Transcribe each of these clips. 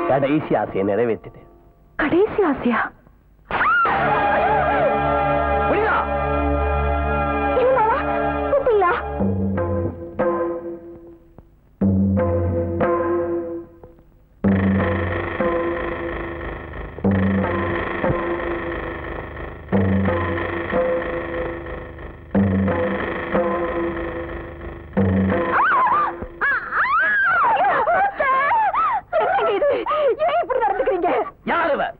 கடைசி ஆசையை நிறைவேற்றிட்டேன் கடைசி ஆசையா புரியுதா இல்லையா கூப்பிடலையா என்னங்க இது ஏன் இப்படி நடந்துக்கிறீங்க யார் இவ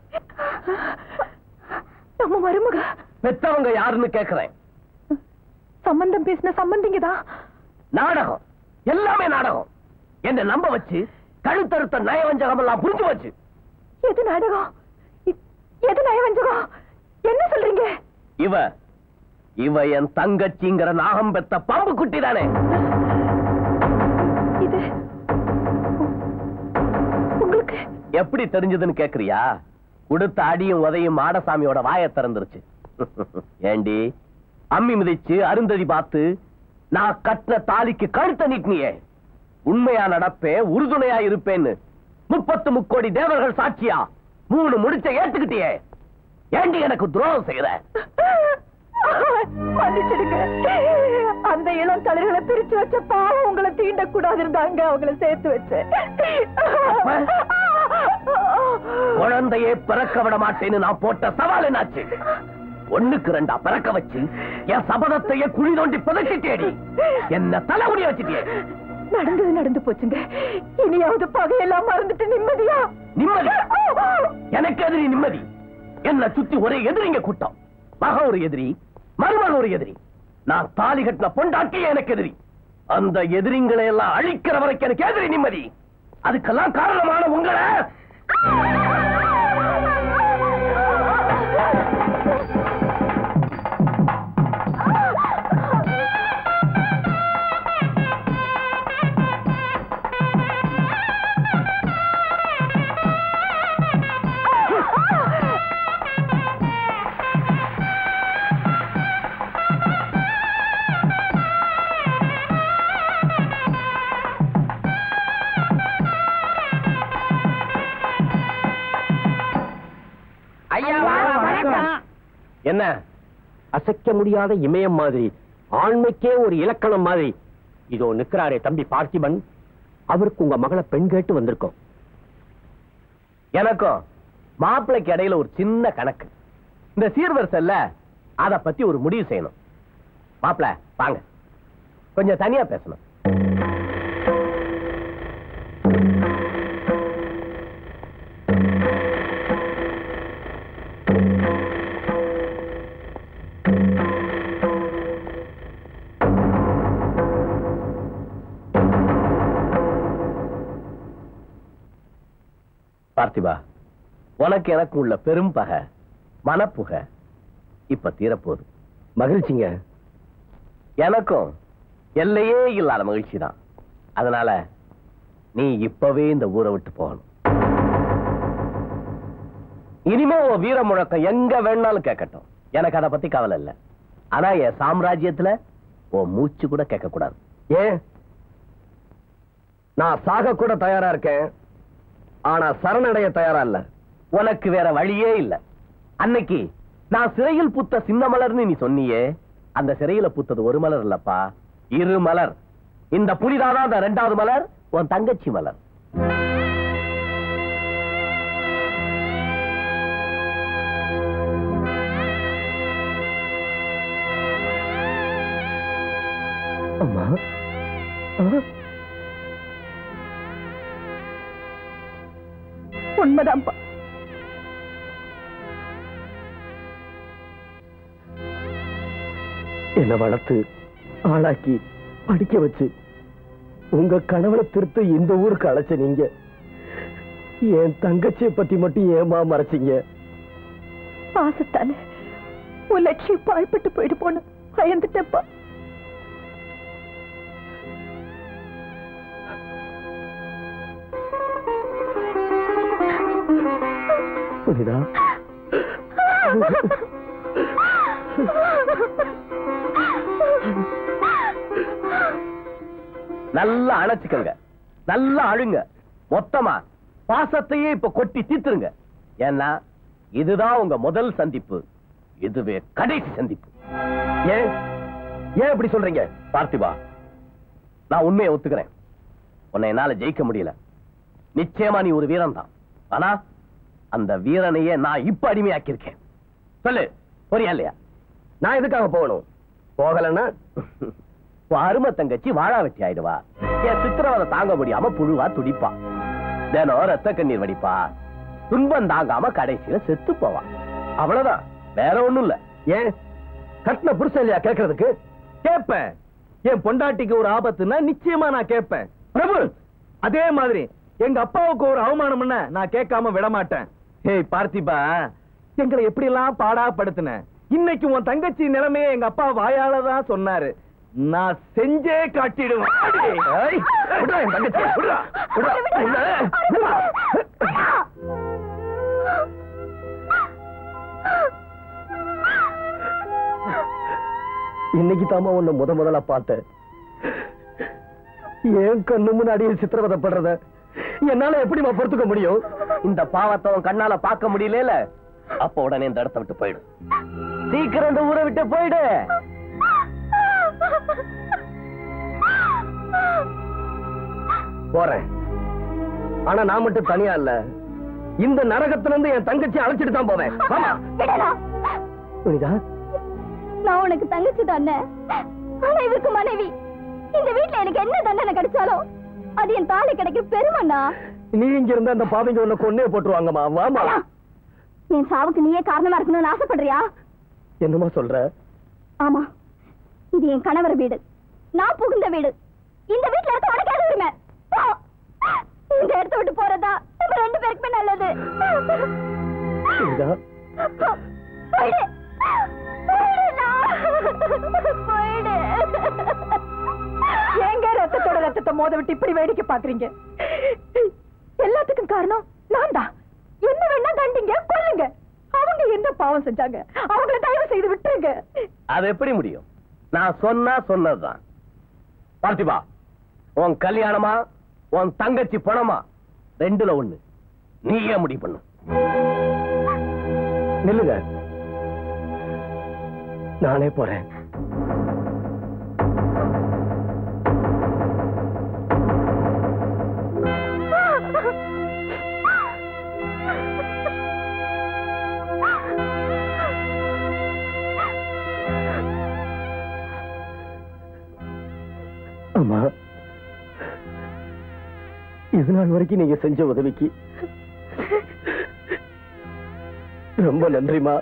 நம்ம மருமக பெத்தவங்க யாருன்னு கேக்குறேன் சம்பந்தம் பேசின சம்பந்திங்க தான் நாடகம் எல்லாமே நாடகம் என்ன நம்ப வச்சு கழுத்தறுத்த நயவஞ்சகம் எல்லாம் புரிஞ்சு வச்சு எது நாடகம் இ- எது நயவஞ்சகம் என்ன சொல்றீங்க இவ இவ என் தங்கச்சிங்கிற நாகம் பெத்த பாம்பு குட்டி தானே இது உங்களுக்கு எப்படி தெரிஞ்சதுன்னு கேக்குறியா கொடுத்த அடியும் உதையும் மாடசாமியோட வாயை திறந்துருச்சு ஏண்டி அம்மி மிதிச்சு அருந்ததி பார்த்து நான் கட்டின தாலிக்கு கழுத்த நீட்டினியே உண்மையா நடப்பே உறுதுணையா இருப்பேன்னு முப்பத்து முக்கோடி தேவர்கள் சாட்சியா மூணு முடிச்ச ஏத்துக்கிட்டியே ஏண்டி எனக்கு துரோகம் செய்யற மன்னிச்சிடுங்க அந்த இளம் தலைகளை பிரிச்சு வச்ச பாவம் உங்களை தீண்ட கூடாது இருந்தாங்க அவங்கள சேர்த்து வச்சேன் குழந்தையே பிறக்க விட மாட்டேன்னு நான் போட்ட சவால் என்னாச்சு ஒண்ணுக்கு ரெண்டா பிறக்க வச்சு என் சபதத்தையே குழி தோண்டி புதைச்சிட்டேடி என்ன தலைமுடி வச்சிட்டியே நடந்தது நடந்து போச்சுங்க இனியாவது பகையெல்லாம் மறந்துட்டு நிம்மதியா நிம்மதி எனக்கு எதிரி நிம்மதி என்ன சுத்தி ஒரே எதிரிங்க கூட்டம் மக ஒரு எதிரி மருமக ஒரு எதிரி நான் தாலி கட்டின பொண்டாட்டி எனக்கு எதிரி அந்த எதிரிங்களை எல்லாம் அழிக்கிற வரைக்கும் எனக்கு எதிரி நிம்மதி அதுக்கெல்லாம் காரணமான உங்களை ஐயா வணக்கம் என்ன அசைக்க முடியாத இமயம் மாதிரி ஆண்மைக்கே ஒரு இலக்கணம் மாதிரி இதோ நிக்கிறாரே தம்பி பார்த்திபன் அவருக்கு உங்க மகளை பெண் கேட்டு வந்திருக்கோம் எனக்கும் மாப்பிள்ளைக்கு இடையில ஒரு சின்ன கணக்கு இந்த சீர்வரிசைல அத பத்தி ஒரு முடிவு செய்யணும் மாப்பிள வாங்க கொஞ்சம் தனியா பேசணும் பார்த்திபா உனக்கு எனக்கு உள்ள பெரும் பகை மனப்புக இப்ப தீரப்போகுது மகிழ்ச்சிங்க எனக்கும் எல்லையே இல்லாத மகிழ்ச்சி தான் அதனால நீ இப்பவே இந்த ஊரை விட்டு போகணும் இனிமே உன் வீர முழக்கம் எங்க வேணாலும் கேட்கட்டும் எனக்கு அதை பத்தி கவலை இல்ல ஆனா என் சாம்ராஜ்யத்துல உன் மூச்சு கூட கேட்க கூடாது ஏன் நான் சாக கூட தயாரா இருக்கேன் ஆனா சரணடைய தயாரா இல்ல உனக்கு வேற வழியே இல்ல அன்னைக்கு நான் சிறையில் பூத்த சின்ன மலர்னு நீ சொன்னியே அந்த சிறையில பூத்தது ஒரு மலர் இல்லப்பா இரு மலர் இந்த புனிதாதான் அந்த ரெண்டாவது மலர் உன் தங்கச்சி மலர் அம்மா உண்மைதான்ப்பா என்ன வளர்த்து ஆளாக்கி படிக்க வச்சு உங்க கணவனை திருத்த இந்த ஊருக்கு அழைச்ச நீங்க என் தங்கச்சியை பத்தி மட்டும் ஏமா மறைச்சீங்க பாசத்தால உன் லட்சியம் பாழ்பட்டு போயிட்டு போன பயந்துட்டப்பா புனிதா நல்லா அணைச்சுக்கங்க நல்லா அழுங்க மொத்தமா பாசத்தையே இப்ப கொட்டி தீத்துருங்க ஏன்னா இதுதான் உங்க முதல் சந்திப்பு இதுவே கடைசி சந்திப்பு ஏன் ஏன் இப்படி சொல்றீங்க பார்த்திபா நான் உண்மையை ஒத்துக்கிறேன் உன்னை என்னால ஜெயிக்க முடியல நிச்சயமா நீ ஒரு வீரன் தான் ஆனா அந்த வீரனையே நான் இப்ப அடிமையாக்கியிருக்கேன் சொல்லு புரியா இல்லையா நான் எதுக்காக போகணும் போகலன்னா உன் அருமை தங்கச்சி வாழா வெட்டி ஆயிடுவா என் சித்திரவதை தாங்க முடியாம புழுவா துடிப்பா தினம் ரத்த கண்ணீர் வடிப்பா துன்பம் தாங்காம கடைசியில செத்து போவா அவ்வளவுதான் வேற ஒண்ணும் இல்ல ஏன் கட்டின புருஷன் இல்லையா கேட்கறதுக்கு கேட்பேன் என் பொண்டாட்டிக்கு ஒரு ஆபத்துன்னா நிச்சயமா நான் கேட்பேன் பிரபு அதே மாதிரி எங்க அப்பாவுக்கு ஒரு அவமானம்னா நான் கேட்காம விட மாட்டேன் ஏய் பார்த்திபா எங்களை எப்படி எல்லாம் பாடாப்படுத்தின இன்னைக்கு உன் தங்கச்சி நிலைமையை எங்க அப்பா வாயால தான் சொன்னாரு நான் செஞ்சே காட்டிடுவேன் ஏய், விட்றா என் தங்கச்சி, விட்றா, விட்றா, விட்றா, விட்றா. இன்னைக்கு தாமா உன்னை முத முதல்ல பார்த்தேன் ஏன் கண்ணு முன்னாடியே சித்திரவதைப்படுறத என்னால எப்படிமா பொறுத்துக்க முடியும் இந்த பாவத்தை உன் கண்ணால பார்க்க முடியல அப்ப உடனே இந்த இடத்த விட்டு போயிடு சீக்கிரம் இந்த ஊரை விட்டு போயிடு போறேன் ஆனா நான் மட்டும் தனியா இல்ல இந்த நரகத்துல இருந்து என் தங்கச்சி அழைச்சிட்டு தான் போவேன் ஆமா விடலாம் புனிதா நான் உனக்கு தங்கச்சி தானே ஆனா இவருக்கு மனைவி இந்த வீட்ல எனக்கு என்ன தண்டனை கிடைச்சாலும் அது என் தாலி கிடைக்கும் பெருமண்ணா நீ இங்க இருந்த அந்த பாவிங்க உன்னை கொன்னே போட்டுருவாங்கம்மா வாமா என் சாவுக்கு நீயே காரணமா இருக்கணும்னு ஆசைப்படுறியா என்னமா சொல்ற ஆமா இது என் கணவர் வீடு நான் புகுந்த வீடு இந்த வீட்ல இருக்க உனக்கு எது உரிமை போ. இந்த இடத்த விட்டு போறதா நம்ம ரெண்டு பேருக்குமே நல்லது புனிதா போயிடு. போயிடுடா. போயிடு. ஏங்க ரத்தத்தோட ரத்தத்தை மோத விட்டு இப்படி வேடிக்கை பாக்குறீங்க எல்லாத்துக்கும் காரணம் நான் தான் என்ன வேணா தண்டிங்க கொல்லுங்க அவங்க என்ன பாவம் செஞ்சாங்க அவங்கள தயவு செய்து விட்டுருங்க அது எப்படி முடியும் நான் சொன்னா சொன்னதுதான் பார்த்திபா உன் கல்யாணமா உன் தங்கச்சி பணமா ரெண்டுல ஒண்ணு நீயே முடிவு பண்ணு நில்லுங்க நானே போறேன் அம்மா இது நாள் வரைக்கும் நீங்க செஞ்ச உதவிக்கு ரொம்ப நன்றிமா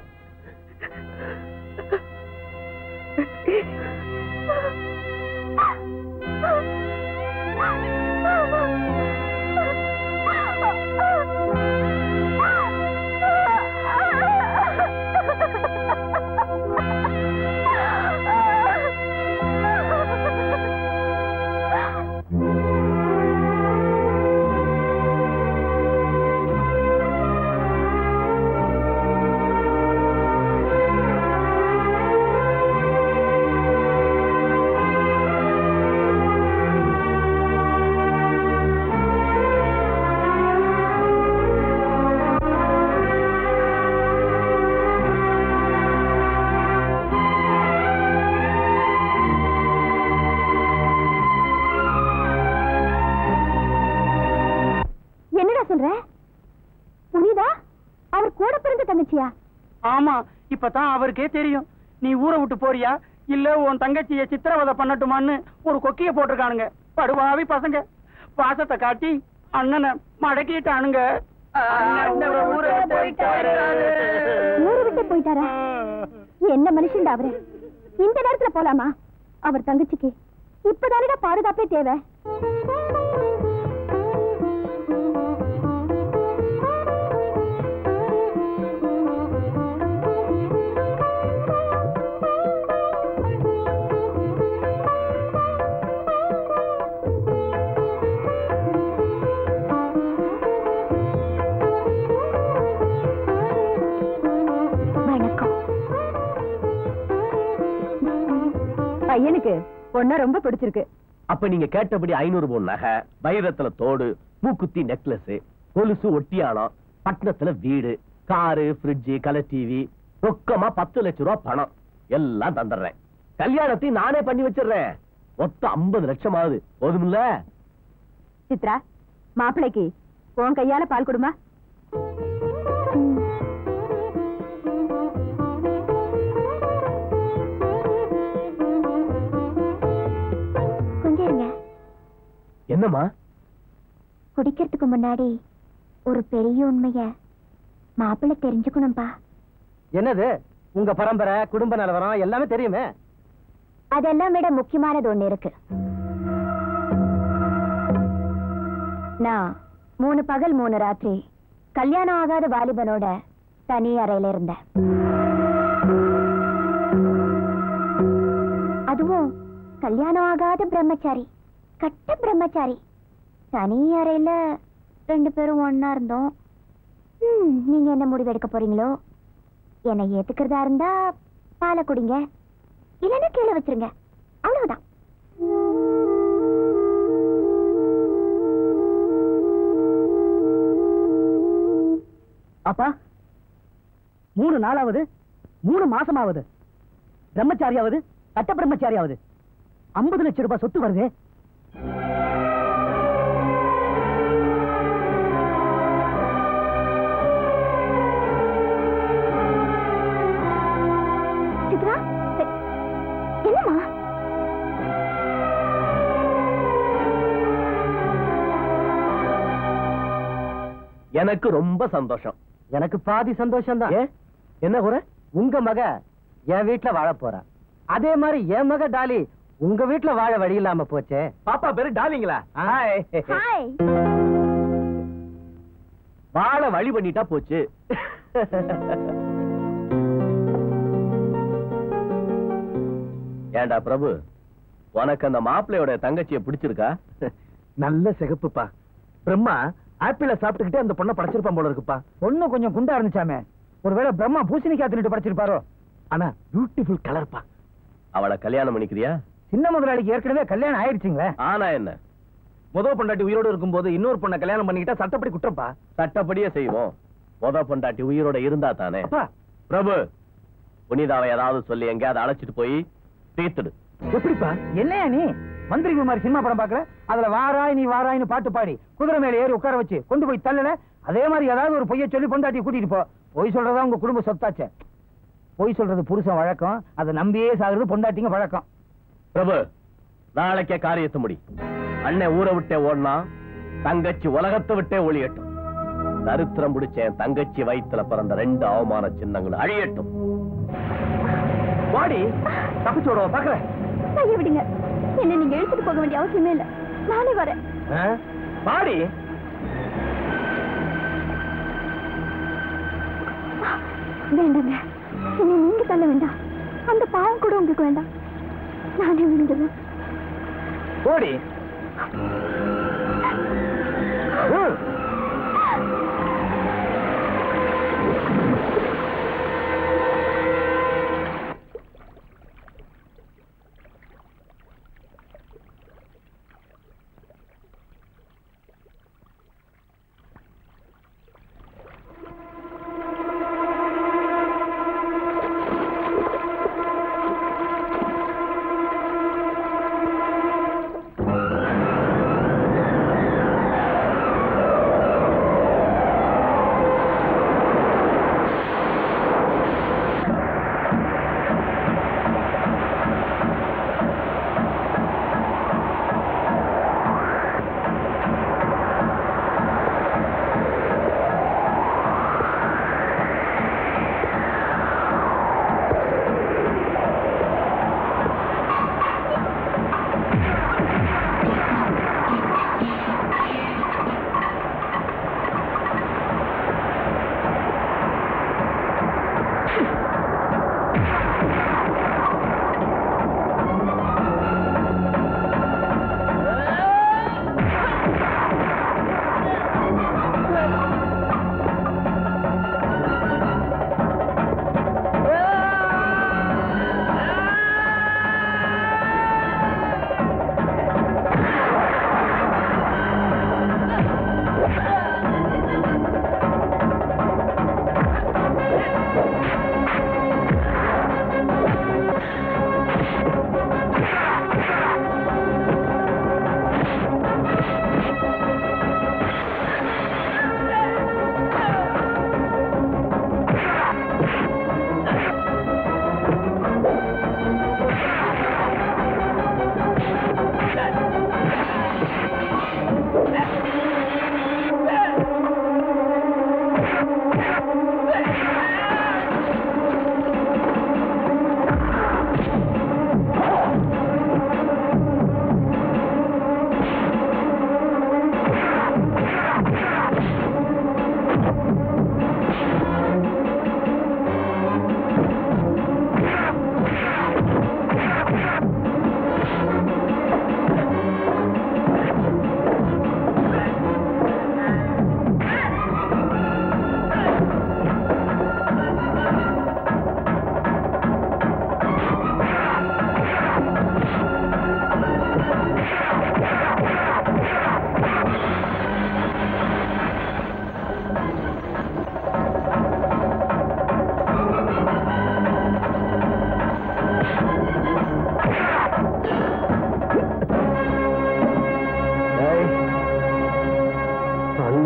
என்னடா சொல்ற புரியுதா அவர் கூட பிறந்த தங்கச்சியா ஆமா இப்பதான் அவருக்கே தெரியும் நீ ஊரை விட்டு போறியா இல்ல உன் தங்கச்சிய சித்திரவதை பண்ணட்டுமான்னு ஒரு கொக்கிய போட்டிருக்கானுங்க படுவாவி பசங்க பாசத்தை காட்டி அண்ணனை மடக்கிட்டானுங்க அண்ணன் ஊரை போயிட்டாரு. ஊரை விட்டு போயிட்டாரா என்ன மனுஷன்டா அவரு இந்த நேரத்துல போலாமா அவர் தங்கச்சிக்கு இப்பதானடா பாதுகாப்பே தேவை வணக்கம் பையனுக்கு பொண்ண ரொம்ப பிடிச்சிருக்கு அப்ப நீங்க கேட்டபடி ஐநூறு பவுன் நகை வைரத்துல தோடு மூக்குத்தி நெக்லஸ் கொலுசு ஒட்டியானம் பட்டணத்துல வீடு காரு ஃப்ரிட்ஜ் கலர் டிவி ரொக்கமா பத்து லட்சம் ரூபாய் பணம் எல்லாம் தந்துடுறேன் கல்யாணத்தையும் நானே பண்ணி வச்சிடுறேன் மொத்தம் ஐம்பது லட்சம் ஆகுது போதுமில்ல சித்ரா மாப்பிளைக்கு உன் கையால பால் கொடுமா கொஞ்சம் இருங்க என்னம்மா குடிக்கிறதுக்கு முன்னாடி ஒரு பெரிய உண்மைய மாப்பிள்ளை தெரிஞ்சுக்கணும்பா என்னது உங்க பரம்பரை குடும்ப நிலவரம் எல்லாமே தெரியுமே அதெல்லாம் விட முக்கியமானது ஒண்ணு இருக்கு நான் மூணு பகல் மூணு ராத்திரி கல்யாணம் ஆகாத வாலிபனோட தனி அறையில இருந்தேன் அதுவும் கல்யாணம் ஆகாத பிரம்மச்சாரி கட்ட பிரம்மச்சாரி தனி அறையில ரெண்டு பேரும் ஒண்ணா இருந்தோம் ம், நீங்க என்ன முடிவு எடுக்க போறீங்களோ என்னை ஏத்துக்கிறதா இருந்தா பாலை குடிங்க இல்லைன்னா கீழே வச்சிருங்க அவ்வளவுதான் அப்பா மூணு நாளாவது மூணு மாசமாவது பிரம்மச்சாரியாவது கட்ட பிரம்மச்சாரியாவது ஐம்பது லட்சம் ரூபாய் சொத்து வருது சித்ரா எ- என்னம்மா எனக்கு ரொம்ப சந்தோஷம் எனக்கு பாதி சந்தோஷம் தான் ஏன் என்ன குறை உங்க மக என் வீட்டுல வாழ போறா அதே மாதிரி என் மக டாலி உங்க வீட்டுல வாழ வழி இல்லாம போச்சே பாப்பா பேரு டாலிங்களா ஹாய் ஹாய் வாழ வழி பண்ணிட்டா போச்சு ஏண்டா பிரபு உனக்கு அந்த மாப்பிள்ளையோட தங்கச்சியை பிடிச்சிருக்கா நல்ல சிகப்புப்பா பிரம்மா ஆப்பிள சாப்பிட்டுக்கிட்டே அந்த பொண்ணை படைச்சிருப்பான் போல இருக்குப்பா பொண்ணு கொஞ்சம் குண்டா இருந்துச்சாமே ஒருவேளை பிரம்மா பூசணிக்காய் தின்னுட்டு படைச்சிருப்பாரோ ஆனா பியூட்டிஃபுல் கலர்ப்பா அவளை கல்யாணம் பண்ணிக்கிறியா சின்ன முதலாளிக்கு ஏற்கனவே கல்யாணம் ஆயிடுச்சுங்களே ஆனா என்ன முத பொண்டாட்டி உயிரோடு இருக்கும்போது இன்னொரு பொண்ணை கல்யாணம் பண்ணிக்கிட்டா சட்டப்படி குற்றப்பா சட்டப்படியே செய்வோம் முத பொண்டாட்டி உயிரோட இருந்தா தானே அப்பா பிரபு புனிதாவை ஏதாவது சொல்லி எங்கேயாவது அழைச்சிட்டு போய் தீர்த்துடு எப்படிப்பா என்னையா நீ மந்திரி குமாரி சினிமா படம் பார்க்கல அதுல வாராய் நீ வாராய்னு பாட்டு பாடி குதிரை மேல ஏறி உட்கார வச்சு கொண்டு போய் தள்ளல அதே மாதிரி ஏதாவது ஒரு பொய்ய சொல்லி பொண்டாட்டி கூட்டிட்டு போ பொய் சொல்றதா உங்க குடும்ப சொத்தாச்சே பொய் சொல்றது புருஷன் வழக்கம் அதை நம்பியே சாகுறது பொண்டாட்டிங்க வழக்கம் பிரபு நாளைக்கே காரியத்தை முடி அண்ணன் ஊரை விட்டே ஓடினா தங்கச்சி உலகத்தை விட்டே ஒளியட்டும் தரித்திரம் பிடிச்ச என் தங்கச்சி வயித்துல பிறந்த ரெண்டு அவமான சின்னங்கள் அழியட்டும் வாடி தப்பிச்சு விடுவா பாக்குறேன் கையை விடுங்க என்ன நீங்க எடுத்துட்டு போக வேண்டிய அவசியமே இல்ல நானே வரேன் வாடி வேண்டாங்க என்னை நீங்க தள்ள வேண்டாம் அந்த பாவம் கூட உங்களுக்கு வேண்டாம் நானே விழுந்துருவேன் ஓடி ம்.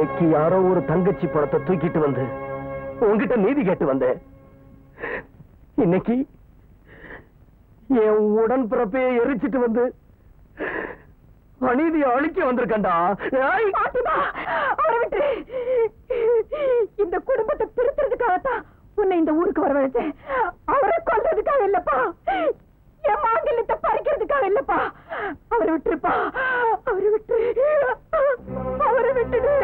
அன்னைக்கு யாரோ ஒரு தங்கச்சி படத்தை தூக்கிட்டு வந்து உன்கிட்ட நீதி கேட்டு வந்தேன் இன்னைக்கு என் உடன்பிறப்பையே எரிச்சிட்டு வந்து அநீதியை அழிக்க வந்திருக்கண்டா ஏய்! பாத்திமா அவரை விட்டு இந்த குடும்பத்தை திருத்துறதுக்காகத்தான் உன்னை இந்த ஊருக்கு வரவழைச்சேன் அவரை கொல்றதுக்காக இல்லப்பா என் மாங்கல்யத்தை பறிக்கிறதுக்காக இல்லப்பா அவரை விட்டுருப்பா அவரை விட்டு அவரை விட்டுடு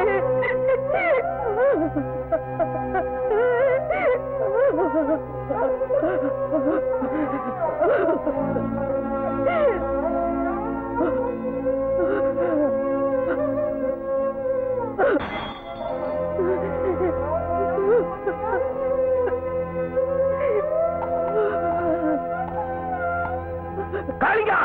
காளிங்கா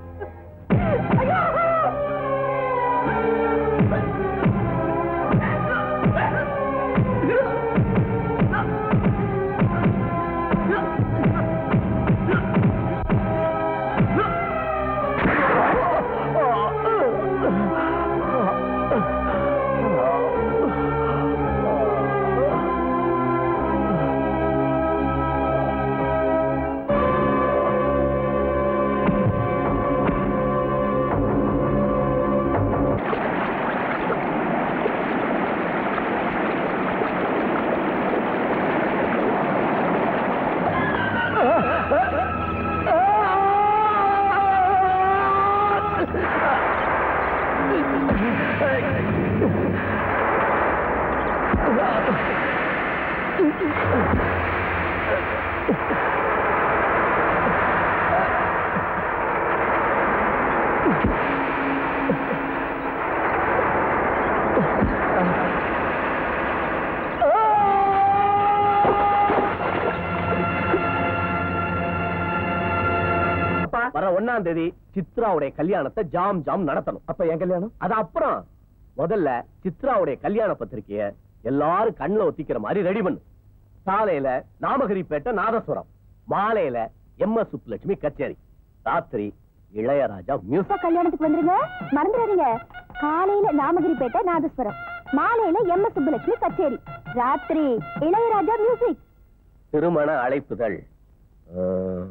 வர ஒண்ணாம் தேதி சித்ராவுடைய கல்யாணத்தை ஜாம் ஜாம் நடத்தணும் அப்ப என் கல்யாணம் அது அப்புறம் முதல்ல சித்ராவுடைய கல்யாண பத்திரிக்கைய எல்லாரும் கண்ணுல ஒத்திக்கிற மாதிரி ரெடி பண்ணு காலையில நாமகிரிப்பேட்டை நாதஸ்வரம் மாலையில எம் எஸ் சுப்புலட்சுமி கச்சேரி ராத்திரி இளையராஜா மியூசிக் இப்ப கல்யாணத்துக்கு வந்துருங்க மறந்துடாதீங்க காலையில நாமகிரிப்பேட்டை நாதஸ்வரம் மாலையில எம் எஸ் சுப்புலட்சுமி கச்சேரி ராத்திரி இளையராஜா மியூசிக் திருமண அழைப்புதல் ஆம்.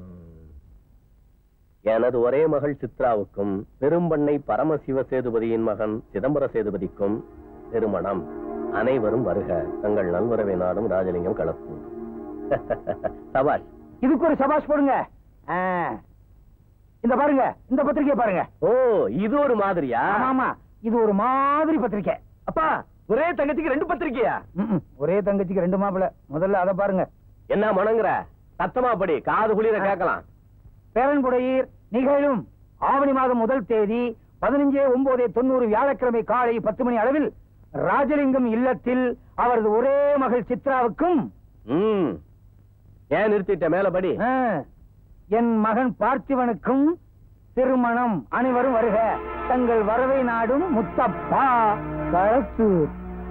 எனது ஒரே மகள் சித்ராவுக்கும் பெரும்பண்ணை பரமசிவ சேதுபதியின் மகன் சிதம்பர சேதுபதிக்கும் திருமணம் அனைவரும் வருக தங்கள் நல்வரவை நாடும் ராஜலிங்கம் கலப்பு சபாஷ் இதுக்கு ஒரு சபாஷ் போடுங்க ஆ. இந்த பாருங்க இந்த பத்திரிக்கையை பாருங்க ஓ இது ஒரு மாதிரியா ஆமா ஆமா இது ஒரு மாதிரி பத்திரிக்கை அப்பா ஒரே தங்கச்சிக்கு ரெண்டு பத்திரிக்கையா ம்ம். ஒரே தங்கச்சிக்கு ரெண்டு மாப்பிள முதல்ல அதை பாருங்க என்ன மணங்குற சத்தமா படி காது குளிர கேட்கலாம் பேரன்புடையீர் நிகழும் ஆவணி மாதம் முதல் தேதி பதினஞ்சு ஒன்பது தொண்ணூறு வியாழக்கிழமை காலை பத்து மணி அளவில் ராஜலிங்கம் இல்லத்தில் அவரது ஒரே மகள் சித்ராவுக்கும் ம் ஏன் நிறுத்திட்ட மேல படி ஆ, என் மகன் பார்த்திவனுக்கும் திருமணம் அனைவரும் வருக தங்கள் வரவை நாடும் முத்தப்பா களத்தூர்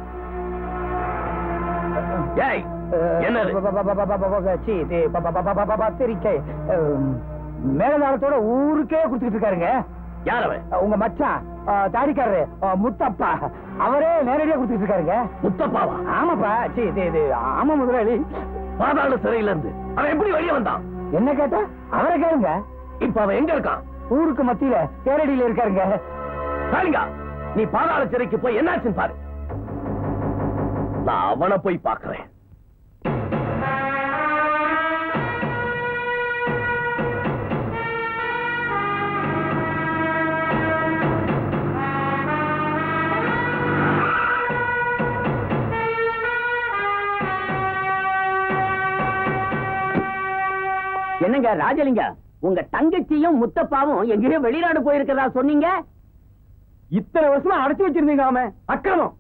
ஏய் என்னது சீ, இது ப- ப- ப- ப- ப- பத்திரிக்கை அம், மேலதாளத்தோட ஊருக்கே கொடுத்துட்டு இருக்காருங்க யார் அவன் உங்க மச்சான் ஆ, தாடிக்காரரு ஆ, முத்தப்பா அவரே நேரடியா கொடுத்துட்டு இருக்காருங்க முத்தப்பாவா ஆமாப்பா சீ, இது இது ஆமா முதலாளி பாதாள சிறையில இருந்து அவன் எப்படி வெளியே வந்தான் என்ன கேட்டா அவரை கேளுங்க இப்ப அவன் எங்க இருக்கான் ஊருக்கு மத்தியில தேரடியில இருக்காருங்க காளிங்கா நீ பாதாள சிறைக்கு போய் என்னாச்சுன்னு பாரு நான் அவனை போய் பார்க்கிறேன் என்னங்க ராஜலிங்க உங்க தங்கச்சியும் முத்தப்பாவும் எங்கேயோ வெளிநாடு போயிருக்கிறதா சொன்னீங்க இத்தனை வருஷமா அடைச்சு வச்சிருந்தீங்க அவன் அக்கிரமம்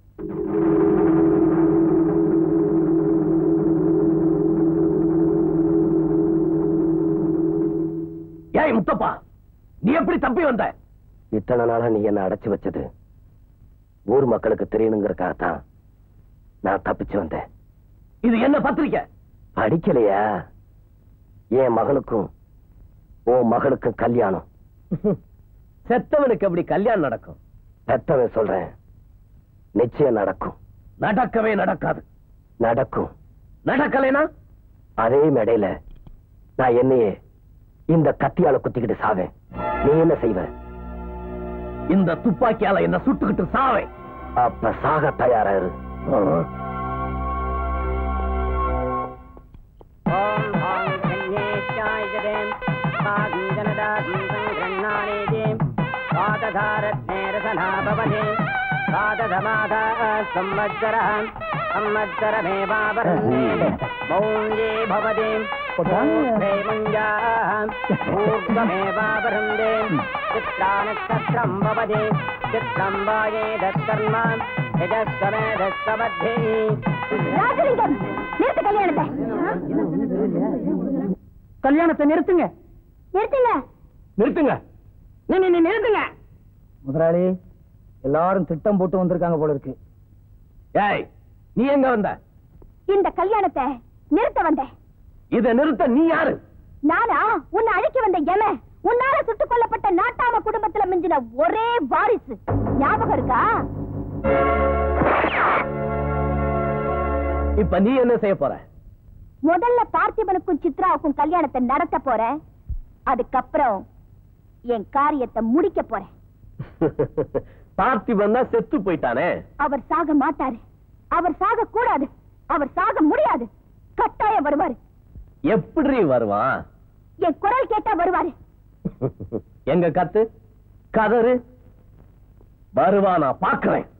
ஏய் முத்தப்பா நீ எப்படி தப்பி வந்த இத்தனை நாளா நீ என்ன அடைச்சு வச்சது ஊர் மக்களுக்கு தெரியணுங்கிறக்காகத்தான் நான் தப்பிச்சு வந்தேன் இது என்ன பத்திரிக்கை படிக்கலையா என் மகளுக்கும் உன் மகளுக்கும் கல்யாணம் செத்தவனுக்கு எப்படி கல்யாணம் நடக்கும் பெத்தவன் சொல்றேன் நிச்சயம் நடக்கும் நடக்கவே நடக்காது நடக்கும் நடக்கலைனா அதே மேடையில நான் என்னையே இந்த கத்தியால குத்திக்கிட்டு சாவேன் நீ என்ன செய்வ இந்த துப்பாக்கியால என்ன சுட்டுக்கிட்டு சாவேன் அப்ப சாக தயாரா இரு ஓம் ஓம் கன்யேஷ்டாய ஜதேம் பாகம் ஜனதாகம் சங்கிரண்ணானேஜேம் பாததாரத்னேரசனா பவதே பாததமாதா சம்வத்சரः சம்வத்சரமேவாவருணே மௌஞ்சே பவதே ூர்ध्वे मुञ्जाः ऊर्ध्वमेवावरुन्धे चित्रानक्षत्रम् भवति चित्रम् वाये दत्कर्म यजस्वमेधस्वबद्धे ராஜலிங்கம் நிறுத்து கல்யாணத்தை கல்யாணத்தை நிறுத்துங்க நிறுத்துங்க நிறுத்துங்க நீ நீ நிறுத்துங்க முதலாளி எல்லாரும் திட்டம் போட்டு வந்திருக்காங்க போல இருக்கு ஏய் நீ எங்க வந்த இந்த கல்யாணத்தை நிறுத்த வந்தேன் இத நிறுத்த நீ யாரு நானா உன்னை அழைக்க வந்த எம உன்னால சுட்டுக் கொல்லப்பட்ட நாட்டாம குடும்பத்துல மிஞ்சின ஒரே வாரிசு ஞாபகம் இருக்கா இப்ப நீ என்ன செய்ய போற முதல்ல பார்த்திபனுக்கும் சித்ராவுக்கும் கல்யாணத்தை நடத்த போறேன் அதுக்கப்புறம் என் காரியத்தை முடிக்க போறேன் பார்த்திபன் தான் செத்து போயிட்டானே அவர் சாக மாட்டாரு அவர் சாக கூடாது அவர் சாக முடியாது கட்டாயம் வருவாரு எப்படி வருவான் என் குரல் கேட்டா வருவாரு எங்க கத்து கதறு வருவா நான் பாக்குறேன்